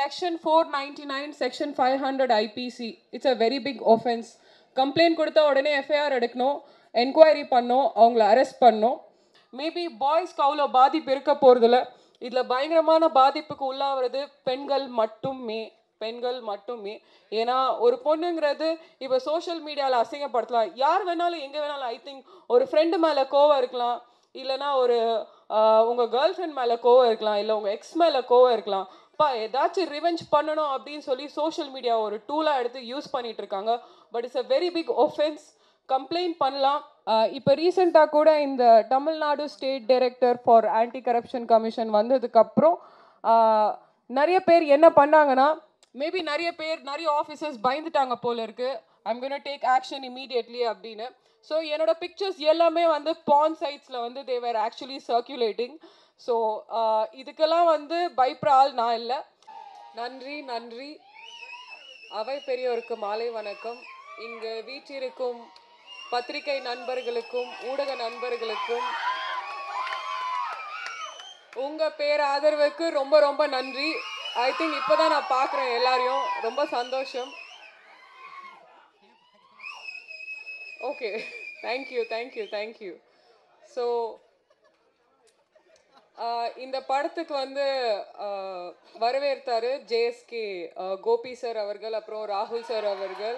Section four ninety nine section five hundred IPC it's a very big offence complaint கொடுத்தா உடனே FIR எடுக்கணும் enquiry பண்ணணும் அவங்கள arrest பண்ணணும் மேபி பாய்ஸ்க்கு அவ்வளோ பாதிப்பு இருக்க போகிறதில்ல இதில் பயங்கரமான பாதிப்புக்கு உள்ளாகிறது பெண்கள் மட்டுமே பெண்கள் மட்டுமே ஏன்னா ஒரு பொண்ணுங்கிறது இப்போ சோஷியல் மீடியாவில் அசிங்கப்படுத்தலாம் யார் வேணாலும் எங்கே வேணாலும் ஐ திங்க் ஒரு ஃப்ரெண்டு மேலே கோவம் இருக்கலாம் இல்லைனா ஒரு உங்கள் கேர்ள் ஃப்ரெண்ட் மேலே கோவம் இருக்கலாம் இல்லை உங்கள் எக்ஸ் மேலே கோவம் இருக்கலாம் பா ஏதாச்சும் ரிவெஞ்ச் பண்ணணும் அப்படின்னு சொல்லி சோஷியல் மீடியா ஒரு டூலாக எடுத்து யூஸ் பண்ணிட்டு இருக்காங்க but it's a very big offence complaint பண்ணலாம் இப்போ ரீசெண்டாக கூட இந்த Tamil Nadu state director for anti corruption commission வந்ததுக்கப்புறம் நிறைய பேர் என்ன பண்ணாங்கன்னா மேபி நிறைய பேர் நிறைய ஆஃபீஸர்ஸ் பயந்துட்டாங்க போல இருக்கு I'm gonna take action immediately அப்படின்னு ஸோ என்னோட பிக்சர்ஸ் எல்லாமே வந்து பான் சைட்ஸில் வந்து தேவர் ஆக்சுவலி சர்க்குலேட்டிங் ஸோ இதுக்கெல்லாம் வந்து பயப்படுற ஆள் நான் இல்லை நன்றி நன்றி அவை பெரியோருக்கு மாலை வணக்கம் இங்கு வீற்றிருக்கும் பத்திரிகை நண்பர்களுக்கும் ஊடக நண்பர்களுக்கும் உங்க பேர் ஆதரவுக்கு ரொம்ப ரொம்ப நன்றி ஐ திங்க் இப்போதான் நான் பார்க்குறேன் எல்லாரையும் ரொம்ப சந்தோஷம் okay thank you thank you thank you so இந்த படத்துக்கு வந்து ஆஹ், வரவேற்றாரு ஜேஎஸ்கே கோபி சார் அவர்கள் அப்புறம் ராகுல் சார் அவர்கள்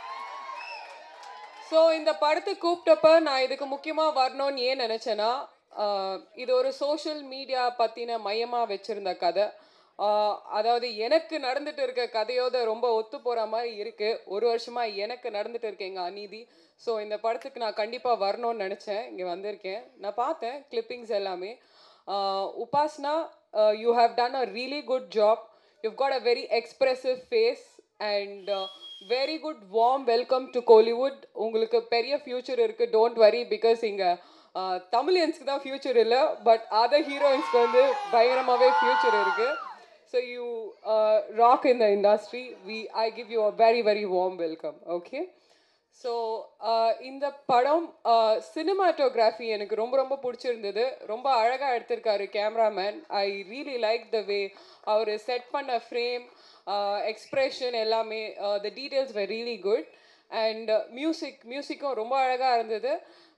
ஸோ இந்த படத்துக்கு கூப்பிட்டப்ப நான் இதுக்கு முக்கியமாக வரணும்னு ஏன் நினச்சேன்னா ஆஹ், இது ஒரு சோஷியல் மீடியா பற்றின மையமாக வச்சுருந்த கதை ஆஹ், அதாவது எனக்கு நடந்துட்டு இருக்க கதையோட ரொம்ப ஒத்து போகிற மாதிரி இருக்குது ஒரு வருஷமாக எனக்கு நடந்துட்டு இருக்க எங்கள் அநீதி ஸோ இந்த படத்துக்கு நான் கண்டிப்பாக வரணும்னு நினச்சேன் இங்கே வந்திருக்கேன் நான் பார்த்தேன் கிளிப்பிங்ஸ் எல்லாமே uh, Upasna, uh, you have done a really good job. You've got a very expressive face and uh, very good warm welcome to Kollywood. உங்களுக்கு பெரிய ஃபியூச்சர் இருக்கு டோன்ட் வரி பிகாஸ் இங்கே தமிழியன்ஸ்க்கு தான் ஃபியூச்சர் இல்லை பட் அதர் ஹீரோயின்ஸ்க்கு வந்து பயங்கரமாகவே future இருக்கு so you rock in the industry we I give you a very very warm welcome okay so இந்த படம் சினிமாட்டோகிராஃபி எனக்கு ரொம்ப ரொம்ப பிடிச்சிருந்தது ரொம்ப அழகாக எடுத்திருக்காரு cameraman I really like the way அவர் செட் பண்ண ஃப்ரேம் எக்ஸ்ப்ரெஷன் எல்லாமே the details were really good and music மியூசிக்கும் ரொம்ப அழகாக இருந்தது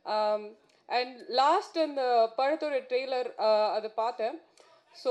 அண்ட் லாஸ்ட் அந்த படத்தோட ட்ரெய்லர் அதை பார்த்தேன் ஸோ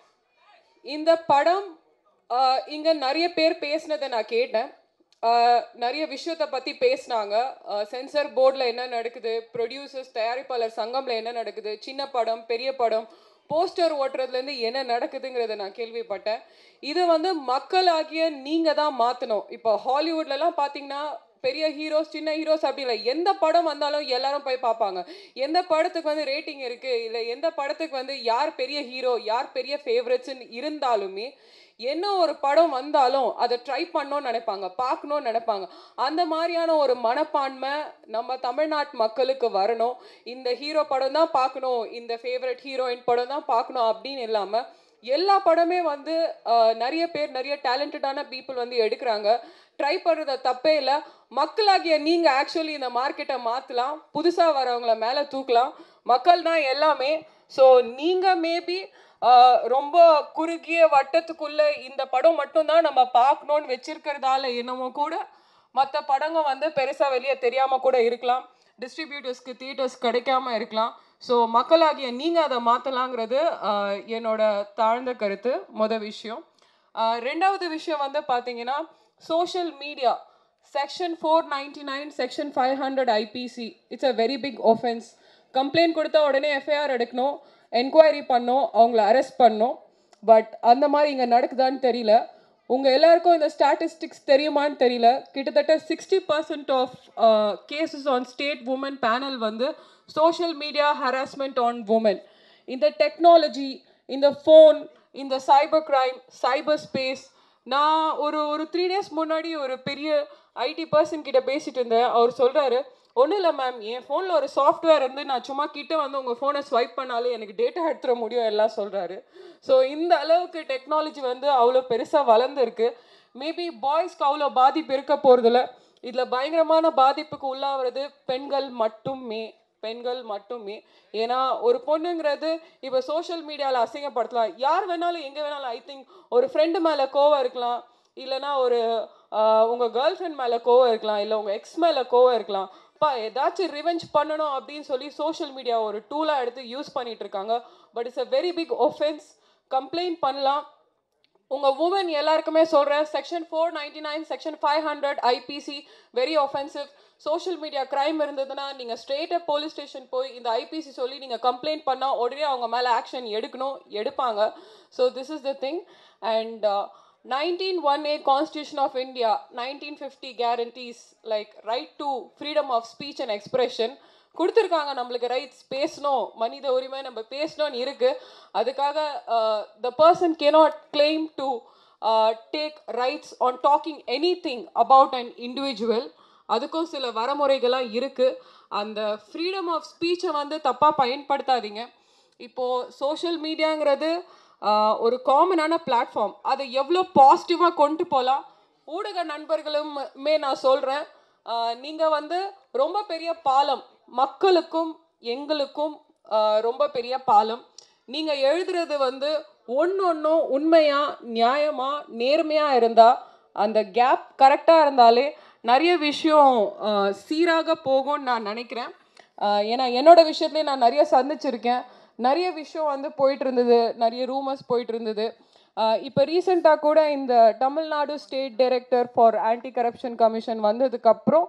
இந்த படம் ஆஹ் இங்க நிறைய பேர் பேசினதை நான் கேட்டேன் ஆஹ் நிறைய விஷயத்தை பத்தி பேசினாங்க சென்சர் போர்டில் என்ன நடக்குது ப்ரொடியூசர்ஸ் தயாரிப்பாளர் சங்கம்ல என்ன நடக்குது சின்ன படம் பெரிய படம் போஸ்டர் ஓட்டுறதுலேருந்து என்ன நடக்குதுங்கிறத நான் கேள்விப்பட்டேன் இது வந்து மக்களாகிய நீங்கள் தான் மாற்றணும் இப்போ ஹாலிவுட்லலாம் பார்த்தீங்கன்னா பெரிய ஹீரோஸ் சின்ன ஹீரோஸ் அப்படி இல்லை எந்த படம் வந்தாலும் எல்லாரும் போய் பார்ப்பாங்க எந்த படத்துக்கு வந்து ரேட்டிங் இருக்கு இல்லை எந்த படத்துக்கு வந்து யார் பெரிய ஹீரோ யார் பெரிய ஃபேவரட்ஸ்ன்னு இருந்தாலுமே என்ன ஒரு படம் வந்தாலும் அதை ட்ரை பண்ணணும்னு நினைப்பாங்க பார்க்கணும்னு நினைப்பாங்க அந்த மாதிரியான ஒரு மனப்பான்மை நம்ம தமிழ்நாட்டு மக்களுக்கு வரணும் இந்த ஹீரோ படம் தான் பார்க்கணும் இந்த ஃபேவரட் ஹீரோயின் படம் தான் பார்க்கணும் அப்படின்னு இல்லாமல் எல்லா படமே வந்து ஆஹ், நிறைய பேர் நிறைய டேலண்டடான பீப்புள் வந்து எடுக்கிறாங்க ட்ரை பண்ணுறத தப்பே இல்லை மக்களாகிய நீங்கள் ஆக்சுவலி இந்த மார்க்கெட்டை மாற்றலாம் புதுசாக வரவங்கள மேலே தூக்கலாம் மக்கள் தான் எல்லாமே ஸோ நீங்கள் மேபி ரொம்ப குறுகிய வட்டத்துக்குள்ள இந்த படம் மட்டும்தான் நம்ம பார்க்கணும்னு வச்சிருக்கிறதால என்னமோ கூட மற்ற படங்க வந்து பெருசாக வெளியே தெரியாமல் கூட இருக்கலாம் டிஸ்ட்ரிபியூட்டர்ஸ்க்கு தியேட்டர்ஸ் கிடைக்காம இருக்கலாம் ஸோ மக்களாகிய நீங்கள் அதை மாற்றலாங்கிறது என்னோட தாழ்ந்த கருத்து முத விஷயம் ஆஹ் ரெண்டாவது விஷயம் வந்து பார்த்தீங்கன்னா social media section four ninety nine section five hundred IPC it's a very big offence complaint கொடுத்தா உடனே எஃப்ஐஆர் எடுக்கணும் என்கொயரி பண்ணணும் அவங்கள அரெஸ்ட் பண்ணணும் பட் அந்த மாதிரி இங்கே நடக்குதான்னு தெரியல உங்கள் எல்லாருக்கும் இந்த ஸ்டாட்டிஸ்டிக்ஸ் தெரியுமான்னு தெரியல கிட்டத்தட்ட sixty percent of cases on state woman panel வந்து social media harassment on woman இந்த டெக்னாலஜி இந்த ஃபோன் இந்த சைபர் கிரைம் சைபர் ஸ்பேஸ் நான் ஒரு ஒரு த்ரீ டேஸ் முன்னாடி ஒரு பெரிய ஐடி பர்சன் கிட்ட பேசிட்டு இருந்தேன் அவர் சொல்கிறாரு ஒன்றும் இல்லை மேம் என் ஃபோனில் ஒரு சாஃப்ட்வேர் இருந்து நான் சும்மா கிட்ட வந்து உங்கள் ஃபோனை ஸ்வைப் பண்ணாலே எனக்கு டேட்டா எடுத்துட முடியும் எல்லாம் சொல்கிறாரு ஸோ இந்த அளவுக்கு டெக்னாலஜி வந்து அவ்வளோ பெருசாக வளர்ந்துருக்கு மேபி பாய்ஸ்க்கு அவ்வளோ பாதிப்பு இருக்க போகிறதில்ல இதில் பயங்கரமான பாதிப்புக்கு உள்ளாகிறது பெண்கள் மட்டுமே பெண்கள் மட்டுமே ஏன்னா ஒரு பொண்ணுங்கிறது இப்போ சோஷியல் மீடியாவில் அசிங்கப்படுத்தலாம் யார் வேணாலும் எங்கே வேணாலும் ஐ திங்க் ஒரு ஃப்ரெண்டு மேலே கோவம் இருக்கலாம் இல்லைனா ஒரு ஆஹ், உங்க கேர்ள் ஃப்ரெண்ட் மேலே கோவம் இருக்கலாம் இல்லை உங்க எக்ஸ் மேலே கோவம் இருக்கலாம் பா ஏதாச்சும் ரிவெஞ்ச் பண்ணணும் அப்படின்னு சொல்லி சோஷியல் மீடியா ஒரு டூலாக எடுத்து யூஸ் பண்ணிட்டு இருக்காங்க but it's a very big offence complaint பண்ணலாம் உங்க உமன் எல்லாருக்குமே சொல்றேன் section four ninety nine section five hundred IPC very offensive social media crime இருந்ததுன்னா நீங்க ஸ்ட்ரெயிட்டாக போலீஸ் ஸ்டேஷன் போய் இந்த ஐபிசி சொல்லி நீங்க கம்ப்ளைண்ட் பண்ணா உடனே அவங்க மேல ஆக்ஷன் எடுக்கணும் எடுப்பாங்க so this is the thing and nineteen one A constitution of India nineteen fifty guarantees like right to freedom of speech and expression கொடுத்துருக்காங்க நம்மளுக்கு ரைட்ஸ் பேசணும் மனித உரிமை நம்ம பேசணும்னு இருக்கு அதுக்காக the person cannot claim to take rights on talking any thing about an individual அதுக்கும் சில வரமுறைகள்லாம் இருக்கு அந்த ஃப்ரீடம் ஆஃப் ஸ்பீச்சை வந்து தப்பாக பயன்படுத்தாதீங்க இப்போது சோஷியல் மீடியாங்கிறது ஆஹ், ஒரு காமனான பிளாட்ஃபார்ம் அதை எவ்வளோ பாசிட்டிவாக கொண்டு போகலாம் ஊடக நண்பர்களுமே நான் சொல்கிறேன் நீங்கள் வந்து ரொம்ப பெரிய பாலம் மக்களுக்கும் எங்களுக்கும் ஆஹ், ரொம்ப பெரிய பாலம் நீங்கள் எழுதுறது வந்து ஒன்று ஒன்றும் உண்மையாக நியாயமாக நேர்மையாக இருந்தால் அந்த கேப் கரெக்டாக இருந்தாலே நிறைய விஷயம் ஆஹ், சீராக போகும்னு நான் நினைக்கிறேன் ஆஹ், ஏன்னா என்னோட விஷயத்துலேயே நான் நிறைய சந்திச்சிருக்கேன் நிறைய விஷயம் வந்து போயிட்டு இருந்தது நிறைய ரூமர்ஸ் போயிட்டு இருந்தது இப்போ ரீசெண்டாக கூட இந்த Tamil Nadu state director for anti corruption commission வந்ததுக்கப்புறம்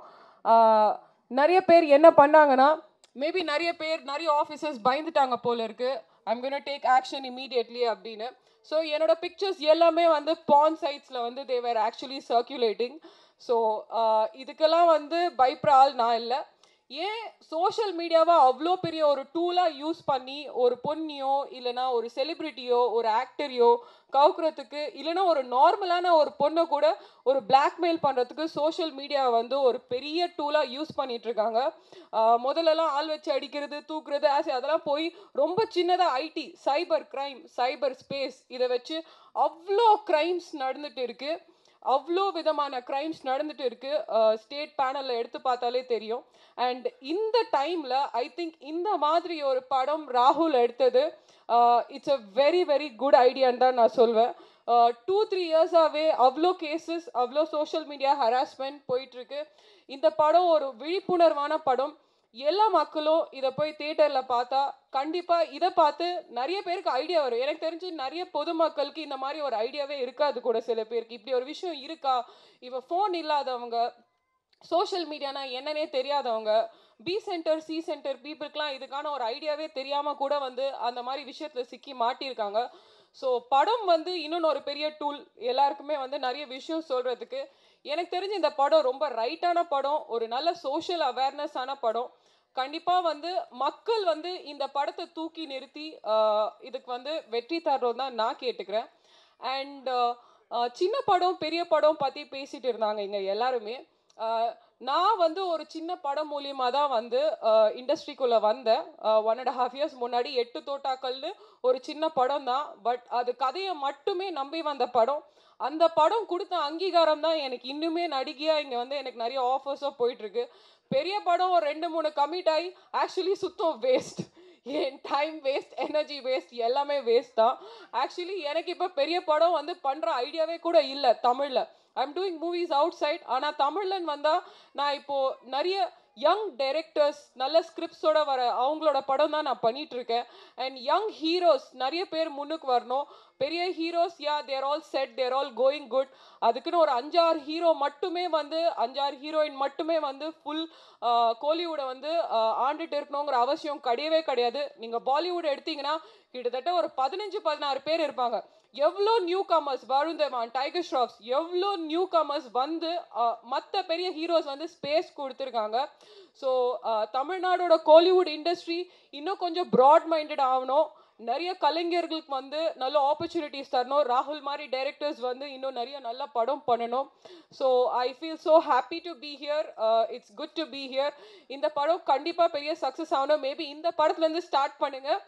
நிறைய பேர் என்ன பண்ணாங்கன்னா மேபி நிறைய பேர் நிறைய ஆஃபீஸர்ஸ் பயந்துட்டாங்க போல இருக்கு I'm gonna take action immediately அப்படின்னு ஸோ என்னோட பிக்சர்ஸ் எல்லாமே வந்து பான் சைட்ஸில் வந்து தேவர் ஆக்சுவலி சர்க்குலேட்டிங் ஸோ இதுக்கெல்லாம் வந்து பயப்படுற ஆள் நான் இல்லை ஏன் சோஷியல் மீடியாவை அவ்வளோ பெரிய ஒரு டூலாக யூஸ் பண்ணி ஒரு பொண்ணியோ இல்லைனா ஒரு செலிப்ரிட்டியோ ஒரு ஆக்டரையோ கவுக்குறதுக்கு இல்லைனா ஒரு நார்மலான ஒரு பொண்ணை கூட ஒரு blackmail பண்ணுறதுக்கு சோஷியல் மீடியா வந்து ஒரு பெரிய டூலாக யூஸ் பண்ணிட்டு இருக்காங்க ஆஹ் முதல்லலாம் ஆள் வச்சு அடிக்கிறது தூக்குறது ஆசை அதெல்லாம் போய் ரொம்ப சின்னதாக IT cyber crime cyber space இதை வச்சு அவ்வளோ கிரைம்ஸ் நடந்துட்டு இருக்கு அவ்வளோ விதமான கிரைம்ஸ் நடந்துட்டு இருக்கு ஸ்டேட் பேனலில் எடுத்து பார்த்தாலே தெரியும் அண்ட் இந்த டைமில் ஐ திங்க் இந்த மாதிரி ஒரு படம் ராகுல் எடுத்தது it's a very very good ஐடியான்னு தான் நான் சொல்வேன் டூ த்ரீ இயர்ஸாகவே அவ்வளோ கேசஸ் அவ்வளோ சோஷியல் மீடியா ஹராஸ்மெண்ட் போயிட்டுருக்கு இந்த படம் ஒரு விழிப்புணர்வான படம் எல்லா மக்களும் இதை போய் தியேட்டரில் பார்த்தா கண்டிப்பாக இதை பார்த்து நிறைய பேருக்கு ஐடியா வரும் எனக்கு தெரிஞ்சு நிறைய பொதுமக்களுக்கு இந்த மாதிரி ஒரு ஐடியாவே இருக்காது கூட சில பேருக்கு இப்படி ஒரு விஷயம் இருக்கா இவ ஃபோன் இல்லாதவங்க சோஷியல் மீடியானா என்னன்னே தெரியாதவங்க பி சென்டர் சி சென்டர் பீப்புளுக்குலாம் இதுக்கான ஒரு ஐடியாவே தெரியாமல் கூட வந்து அந்த மாதிரி விஷயத்தில் சிக்கி மாட்டியிருக்காங்க ஸோ படம் வந்து இன்னொன்று ஒரு பெரிய டூல் எல்லாருக்குமே வந்து நிறைய விஷயம் சொல்கிறதுக்கு எனக்கு தெரிஞ்சு இந்த படம் ரொம்ப ரைட்டான படம் ஒரு நல்ல சோஷியல் அவேர்னஸான படம் கண்டிப்பாக வந்து மக்கள் வந்து இந்த படத்தை தூக்கி நிறுத்தி ஆஹ், இதுக்கு வந்து வெற்றி தரணும் தான் நான் கேட்டுக்கிறேன் அண்ட் சின்ன படம் பெரிய படம் பற்றி பேசிட்டு இருந்தாங்க இங்கே எல்லாருமே ஆஹ், நான் வந்து ஒரு சின்ன படம் மூலியமாக தான் வந்து இண்டஸ்ட்ரிக்குள்ளே வந்தேன் ஒன் அண்ட் ஹாஃப் இயர்ஸ் முன்னாடி எட்டு தோட்டாக்கள்னு ஒரு சின்ன படம் தான் பட் அது கதையை மட்டுமே நம்பி வந்த படம் அந்த படம் கொடுத்த அங்கீகாரம் தான் எனக்கு இன்னுமே நடிகையாக இங்கே வந்து எனக்கு நிறைய ஆஃபர்ஸாக போயிட்டுருக்கு பெரிய படம் ஒரு ரெண்டு மூணு கமிட் ஆகி ஆக்சுவலி சுத்தம் வேஸ்ட் என் டைம் வேஸ்ட் எனர்ஜி வேஸ்ட் எல்லாமே வேஸ்ட் தான் ஆக்சுவலி எனக்கு இப்போ பெரிய படம் வந்து பண்ணுற ஐடியாவே கூட இல்லை தமிழில் I'm doing movies outside ஆனால் தமிழ்லன்னு வந்தால் நான் இப்போது நிறைய யங் டைரக்டர்ஸ் நல்ல ஸ்கிரிப்ட்ஸோட வர அவங்களோட படம் தான் நான் பண்ணிட்டு இருக்கேன் அண்ட் யங் ஹீரோஸ் நிறைய பேர் முன்னுக்கு வரணும் பெரிய heroes yeah they're all set they're all going good அதுக்குன்னு ஒரு அஞ்சாறு ஹீரோ மட்டுமே வந்து அஞ்சாறு ஹீரோயின் மட்டுமே வந்து ஃபுல் கோலிவுடை வந்து ஆஹ், ஆண்டுட்டு இருக்கணுங்கிற அவசியம் கிடையவே கிடையாது நீங்கள் பாலிவுட் எடுத்தீங்கன்னா கிட்டத்தட்ட ஒரு பதினஞ்சு பதினாறு பேர் இருப்பாங்க எவ்வளோ நியூ கமர்ஸ் வருண் தேவான் டைகர் ஷ்ராஃப்ஸ் எவ்வளோ நியூ கமர்ஸ் வந்து மற்ற பெரிய ஹீரோஸ் வந்து ஸ்பேஸ் கொடுத்துருக்காங்க ஸோ தமிழ்நாடோட கோலிவுட் இண்டஸ்ட்ரி இன்னும் கொஞ்சம் ப்ராட் மைண்டட் ஆகணும் நிறைய கலைஞர்களுக்கு வந்து நல்ல ஆப்பர்ச்சுனிட்டிஸ் தரணும் ராகுல் மாதிரி டைரக்டர்ஸ் வந்து இன்னும் நிறைய நல்ல படம் பண்ணணும் so I feel so happy to be here it's good to be here இந்த படம் கண்டிப்பாக பெரிய சக்ஸஸ் ஆகணும் மேபி இந்த படத்துலேருந்து ஸ்டார்ட் பண்ணுங்கள்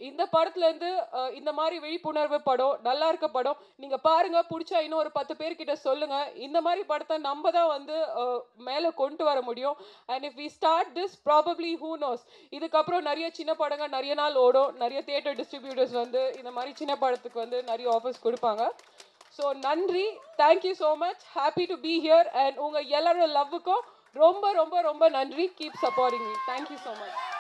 இந்த படத்துல இருந்து அஹ், இந்த மாதிரி விழிப்புணர்வு படம் நல்லா இருக்க படம் நீங்க பாருங்க பிடிச்சா இன்னும் ஒரு பத்து பேர்கிட்ட சொல்லுங்க இந்த மாதிரி படத்தை நம்ம தான் வந்து அஹ், மேல கொண்டு வர முடியும் and if we start this probably who knows இதுக்கப்புறம் நிறைய சின்ன படங்கள் நிறைய நாள் ஓடும் நிறைய தியேட்டர் டிஸ்ட்ரிபியூட்டர்ஸ் வந்து இந்த மாதிரி சின்ன படத்துக்கு வந்து நிறைய ஆஃபர்ஸ் கொடுப்பாங்க ஸோ நன்றி thank you so much happy to be here and உங்கள் எல்லாரோட லவ்வுக்கும் ரொம்ப ரொம்ப ரொம்ப நன்றி keep supporting me thank you so much